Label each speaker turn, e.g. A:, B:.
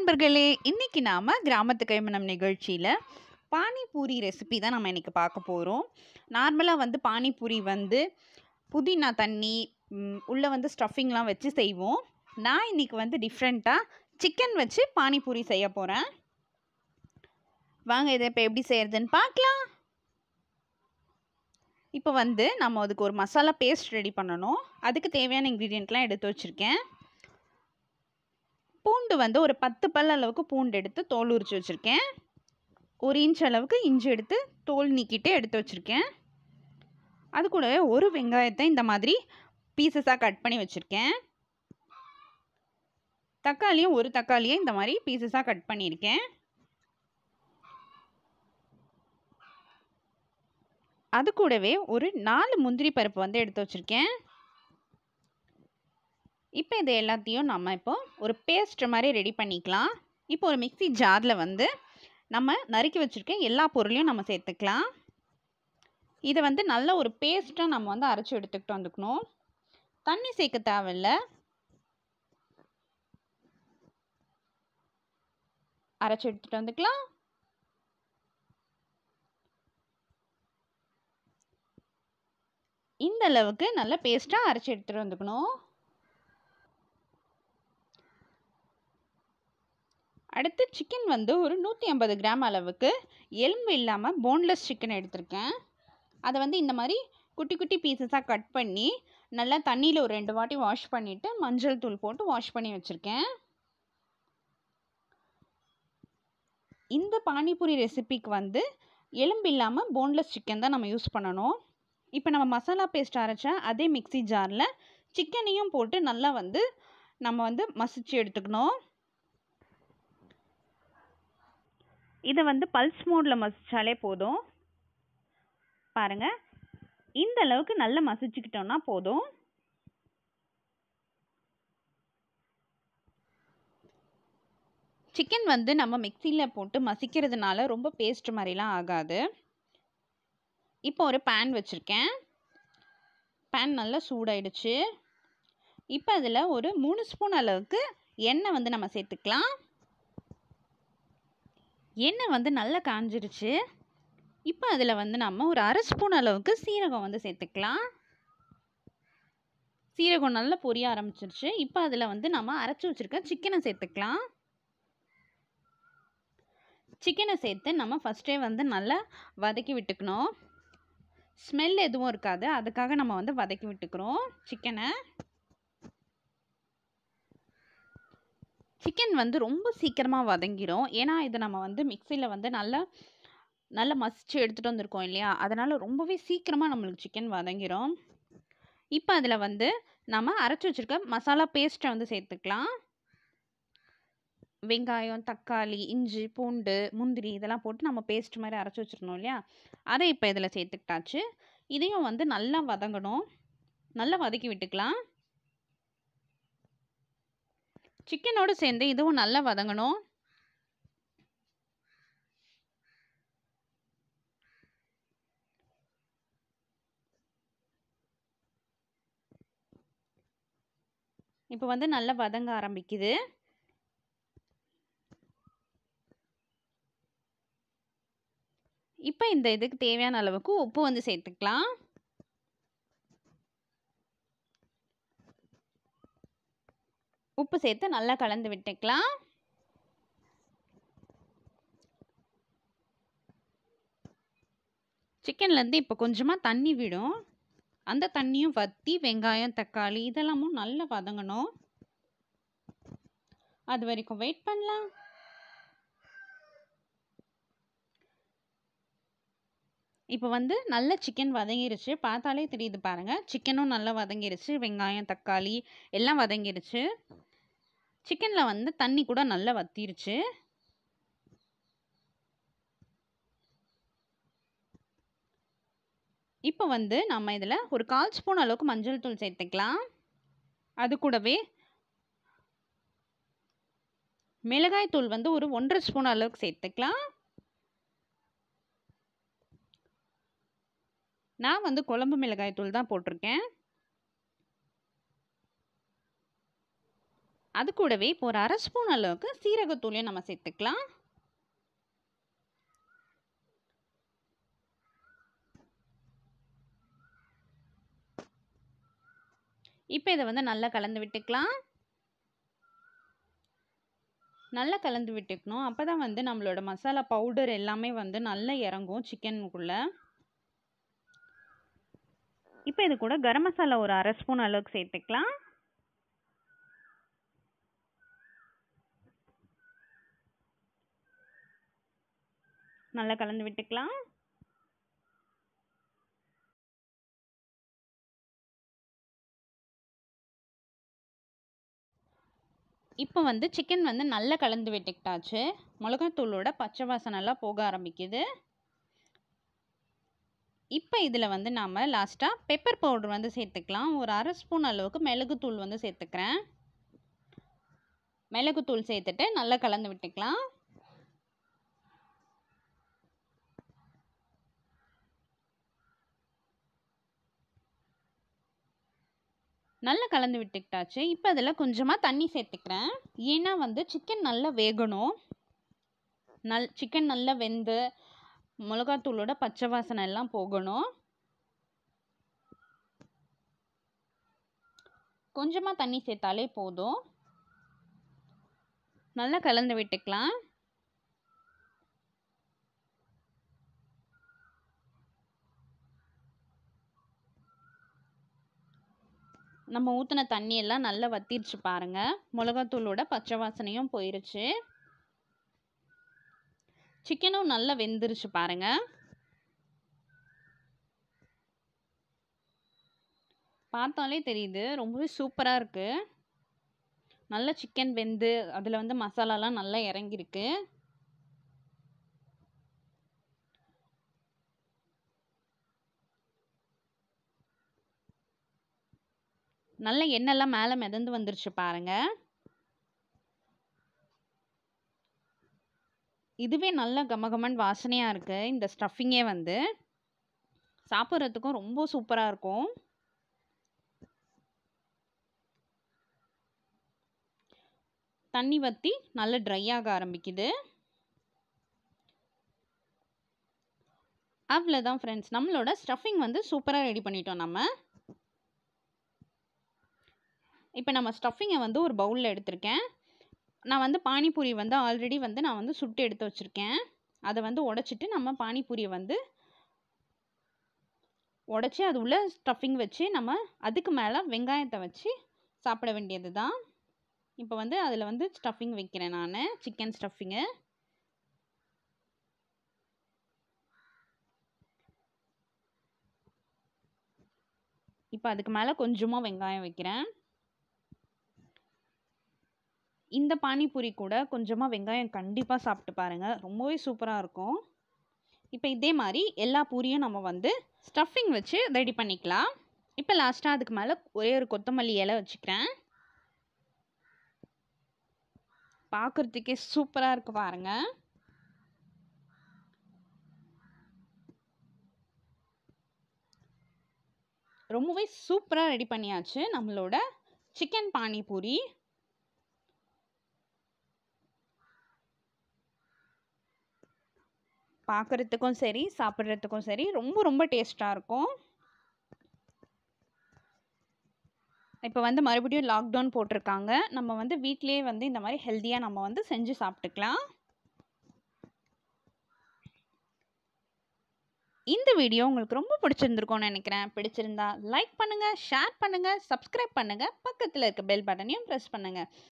A: நண்பர்களே இன்னைக்கு நாம் கிராமத்து கைமணம் நிகழ்ச்சியில் பானிபூரி ரெசிபி தான் நம்ம இன்னைக்கு பார்க்க போகிறோம் நார்மலாக வந்து பானிபூரி வந்து புதினா தண்ணி ம், உள்ள வந்து ஸ்டஃபிங்லாம் வச்சு செய்வோம் நான் இன்னைக்கு வந்து டிஃப்ரெண்ட்டாக சிக்கன் வச்சு பானிபூரி செய்ய போகிறேன் வாங்க இதை இப்போ எப்படி செய்யறதுன்னு பார்க்கலாம் இப்போ வந்து நம்ம அதுக்கு ஒரு மசாலா பேஸ்ட் ரெடி பண்ணணும் அதுக்கு தேவையான இன்க்ரீடியண்ட்லாம் எடுத்து வச்சுருக்கேன் பூண்டு வந்து ஒரு பத்து பல் அளவுக்கு பூண்டு எடுத்து தோல் உரிச்சு வச்சுருக்கேன் ஒரு இன்ச் அளவுக்கு இஞ்சி எடுத்து தோல் நீக்கிட்டு எடுத்து வச்சுருக்கேன் அது கூடவே ஒரு வெங்காயத்தை இந்த மாதிரி பீசஸாக கட் பண்ணி வச்சுருக்கேன் தக்காளியும் ஒரு தக்காளியை இந்த மாதிரி பீசஸாக கட் பண்ணியிருக்கேன் அது கூடவே ஒரு நாலு முந்திரி பருப்பு வந்து எடுத்து வச்சுருக்கேன் இப்போ இது எல்லாத்தையும் நம்ம இப்போ ஒரு பேஸ்ட் மாதிரி ரெடி பண்ணிக்கலாம் இப்போ ஒரு மிக்ஸி ஜாரில் வந்து நம்ம நறுக்கி வச்சுருக்க எல்லா பொருளையும் நம்ம சேர்த்துக்கலாம் இதை வந்து நல்ல ஒரு பேஸ்ட்டாக நம்ம வந்து அரைச்சி எடுத்துக்கிட்டு வந்துக்கணும் தண்ணி சேர்க்க தேவையில்ல அரைச்சி எடுத்துகிட்டு வந்துக்கலாம் இந்த அளவுக்கு நல்ல பேஸ்ட்டாக அரைச்சி எடுத்துகிட்டு வந்துக்கணும் அடுத்து சிக்கன் வந்து ஒரு நூற்றி ஐம்பது கிராம் அளவுக்கு எலும்பு இல்லாமல் போன்லெஸ் சிக்கன் எடுத்திருக்கேன் அதை வந்து இந்த மாதிரி குட்டி குட்டி பீசஸாக கட் பண்ணி நல்லா தண்ணியில் ஒரு ரெண்டு வாட்டி வாஷ் பண்ணிவிட்டு மஞ்சள் தூள் போட்டு வாஷ் பண்ணி வச்சுருக்கேன் இந்த பானிபூரி ரெசிபிக்கு வந்து எலும்பு இல்லாமல் போன்லெஸ் சிக்கன் தான் நம்ம யூஸ் பண்ணணும் இப்போ நம்ம மசாலா பேஸ்ட் அரைச்சா அதே மிக்ஸி ஜாரில் சிக்கனையும் போட்டு நல்லா வந்து நம்ம வந்து மசிச்சு எடுத்துக்கணும் இதை வந்து பல்ஸ் மோடில் மசிச்சாலே போதும் பாருங்கள் இந்த அளவுக்கு நல்லா மசிச்சுக்கிட்டோம்னா போதும் சிக்கன் வந்து நம்ம மிக்சியில் போட்டு மசிக்கிறதுனால ரொம்ப பேஸ்ட் மாதிரிலாம் ஆகாது இப்போ ஒரு பேன் வச்சுருக்கேன் பேன் நல்லா சூடாயிடுச்சு இப்போ அதில் ஒரு மூணு ஸ்பூன் அளவுக்கு எண்ணெய் வந்து நம்ம சேர்த்துக்கலாம் எண்ணெய் வந்து நல்லா காஞ்சிருச்சு இப்போ அதில் வந்து நம்ம ஒரு அரை ஸ்பூன் அளவுக்கு சீரகம் வந்து சேர்த்துக்கலாம் சீரகம் நல்லா பொரிய ஆரம்பிச்சிருச்சு இப்போ அதில் வந்து நம்ம அரைச்சி வச்சுருக்க சிக்கனை சேர்த்துக்கலாம் சிக்கனை சேர்த்து நம்ம ஃபஸ்ட்டே வந்து நல்லா வதக்கி விட்டுக்கணும் ஸ்மெல் எதுவும் இருக்காது அதுக்காக நம்ம வந்து வதக்கி விட்டுக்கிறோம் சிக்கனை சிக்கன் வந்து ரொம்ப சீக்கிரமாக வதங்கிரும் ஏன்னா இது நம்ம வந்து மிக்சியில் வந்து நல்லா நல்லா மசிச்சு எடுத்துகிட்டு வந்திருக்கோம் இல்லையா அதனால் ரொம்பவே சீக்கிரமாக நம்மளுக்கு சிக்கன் வதங்கிரும் இப்போ அதில் வந்து நம்ம அரைச்சி வச்சுருக்க மசாலா பேஸ்ட்டை வந்து சேர்த்துக்கலாம் வெங்காயம் தக்காளி இஞ்சி பூண்டு முந்திரி இதெல்லாம் போட்டு நம்ம பேஸ்ட் மாதிரி அரைச்சி வச்சுருந்தோம் இல்லையா அதை இப்போ இதில் சேர்த்துக்கிட்டாச்சு இதையும் வந்து நல்லா வதங்கணும் நல்லா வதக்கி விட்டுக்கலாம் சிக்கனோடு சேர்ந்து இதுவும் நல்லா வதங்கணும் இப்போ வந்து நல்லா வதங்க ஆரம்பிக்குது இப்போ இந்த இதுக்கு தேவையான அளவுக்கு உப்பு வந்து சேர்த்துக்கலாம் உப்பு சேர்த்து நல்லா கலந்து விட்டுக்கலாம் சிக்கன்லேருந்து இப்போ கொஞ்சமாக தண்ணி விடும் அந்த தண்ணியும் வற்றி வெங்காயம் தக்காளி இதெல்லாமும் நல்லா வதங்கணும் அது வரைக்கும் வெயிட் பண்ணலாம் இப்போ வந்து நல்ல சிக்கன் வதங்கிருச்சு பார்த்தாலே தெரியுது பாருங்கள் சிக்கனும் நல்லா வதங்கிருச்சு வெங்காயம் தக்காளி எல்லாம் வதங்கிருச்சு சிக்கனில் வந்து தண்ணி கூட நல்லா வத்திருச்சு இப்போ வந்து நம்ம இதில் ஒரு கால் ஸ்பூன் அளவுக்கு மஞ்சள் தூள் சேர்த்துக்கலாம் அது கூடவே மிளகாய் தூள் வந்து ஒரு ஒன்றரை ஸ்பூன் அளவுக்கு சேர்த்துக்கலாம் நான் வந்து குழம்பு மிளகாய் தூள் தான் போட்டிருக்கேன் அது கூடவே இப்போ ஒரு அரை ஸ்பூன் அளவுக்கு சீரகத்தூளையும் நம்ம சேர்த்துக்கலாம் இப்போ இதை வந்து நல்லா கலந்து விட்டுக்கலாம் நல்லா கலந்து விட்டுக்கணும் அப்போ தான் வந்து நம்மளோட மசாலா பவுடர் எல்லாமே வந்து நல்லா இறங்கும் சிக்கனுக்குள்ளே இப்போ இது கூட கரம் மசாலா ஒரு அரை ஸ்பூன் அளவுக்கு சேர்த்துக்கலாம் நல்லா கலந்து விட்டுக்கலாம் இப்போ வந்து சிக்கன் வந்து நல்லா கலந்து விட்டுக்கிட்டாச்சு மிளகாத்தூளோட பச்சை வாசனைலாம் போக ஆரம்பிக்குது இப்போ இதில் வந்து நாம் லாஸ்ட்டாக பெப்பர் பவுடர் வந்து சேர்த்துக்கலாம் ஒரு அரை ஸ்பூன் அளவுக்கு மிளகுத்தூள் வந்து சேர்த்துக்கிறேன் மிளகுத்தூள் சேர்த்துட்டு நல்லா கலந்து விட்டுக்கலாம் நல்லா கலந்து விட்டுக்கிட்டாச்சு இப்போ அதில் கொஞ்சமாக தண்ணி சேர்த்துக்கிறேன் ஏன்னா வந்து சிக்கன் நல்லா வேகணும் நல் சிக்கன் நல்லா வெந்து மிளகாத்தூளோட பச்சை வாசனை எல்லாம் போகணும் கொஞ்சமாக தண்ணி சேர்த்தாலே போதும் நல்லா கலந்து விட்டுக்கலாம் நம்ம ஊற்றின தண்ணியெல்லாம் நல்லா வத்திருச்சு பாருங்கள் மிளகாத்தூளோட பச்சை வாசனையும் போயிருச்சு சிக்கனும் நல்லா வெந்துருச்சு பாருங்கள் பார்த்தாலே தெரியுது ரொம்பவே சூப்பராக இருக்குது நல்ல சிக்கன் வெந்து அதில் வந்து மசாலாலாம் நல்லா இறங்கியிருக்கு நல்ல எண்ணெய்லாம் மேலே மிதந்து வந்துருச்சு பாருங்க இதுவே நல்ல கமகமன் வாசனையாக இருக்குது இந்த ஸ்டஃபிங்கே வந்து சாப்பிட்றதுக்கும் ரொம்ப சூப்பராக இருக்கும் தண்ணி வற்றி நல்லா ட்ரை ஆக ஆரம்பிக்குது அவ்வளோதான் ஃப்ரெண்ட்ஸ் நம்மளோட ஸ்டஃபிங் வந்து சூப்பராக ரெடி பண்ணிட்டோம் நம்ம இப்போ நம்ம ஸ்டஃபிங்கை வந்து ஒரு பவுலில் எடுத்திருக்கேன் நான் வந்து பானிபூரி வந்து ஆல்ரெடி வந்து நான் வந்து சுட்டு எடுத்து வச்சுருக்கேன் அதை வந்து உடச்சிட்டு நம்ம பானிபூரியை வந்து உடச்சி அது உள்ள ஸ்டஃபிங் வச்சு நம்ம அதுக்கு மேலே வெங்காயத்தை வச்சு சாப்பிட வேண்டியது தான் இப்போ வந்து அதில் வந்து ஸ்டஃபிங் வைக்கிறேன் நான் சிக்கன் ஸ்டஃபிங்கு இப்போ அதுக்கு மேலே கொஞ்சமாக வெங்காயம் வைக்கிறேன் இந்த பானிபூரி கூட கொஞ்சமாக வெங்காயம் கண்டிப்பாக சாப்பிட்டு பாருங்கள் ரொம்பவே சூப்பராக இருக்கும் இப்போ இதே மாதிரி எல்லா பூரியும் நம்ம வந்து ஸ்டஃபிங் வச்சு ரெடி பண்ணிக்கலாம் இப்போ லாஸ்ட்டாக அதுக்கு மேலே ஒரே ஒரு கொத்தமல்லி இலை வச்சுக்கிறேன் பார்க்குறதுக்கே சூப்பராக இருக்கு பாருங்கள் ரொம்பவே சூப்பராக ரெடி பண்ணியாச்சு நம்மளோட சிக்கன் பானிபூரி பார்க்குறதுக்கும் சரி சாப்பிட்றதுக்கும் சரி ரொம்ப ரொம்ப டேஸ்ட்டாக இருக்கும் இப்போ வந்து மறுபடியும் லாக்டவுன் போட்டிருக்காங்க நம்ம வந்து வீட்டிலேயே வந்து இந்த மாதிரி ஹெல்த்தியாக நம்ம வந்து செஞ்சு சாப்பிட்டுக்கலாம் இந்த வீடியோ உங்களுக்கு ரொம்ப பிடிச்சிருந்துருக்கும்னு நினைக்கிறேன் பிடிச்சிருந்தா லைக் பண்ணுங்கள் ஷேர் பண்ணுங்கள் சப்ஸ்கிரைப் பண்ணுங்கள் பக்கத்தில் இருக்க பெல் பட்டனையும் ப்ரெஸ் பண்ணுங்கள்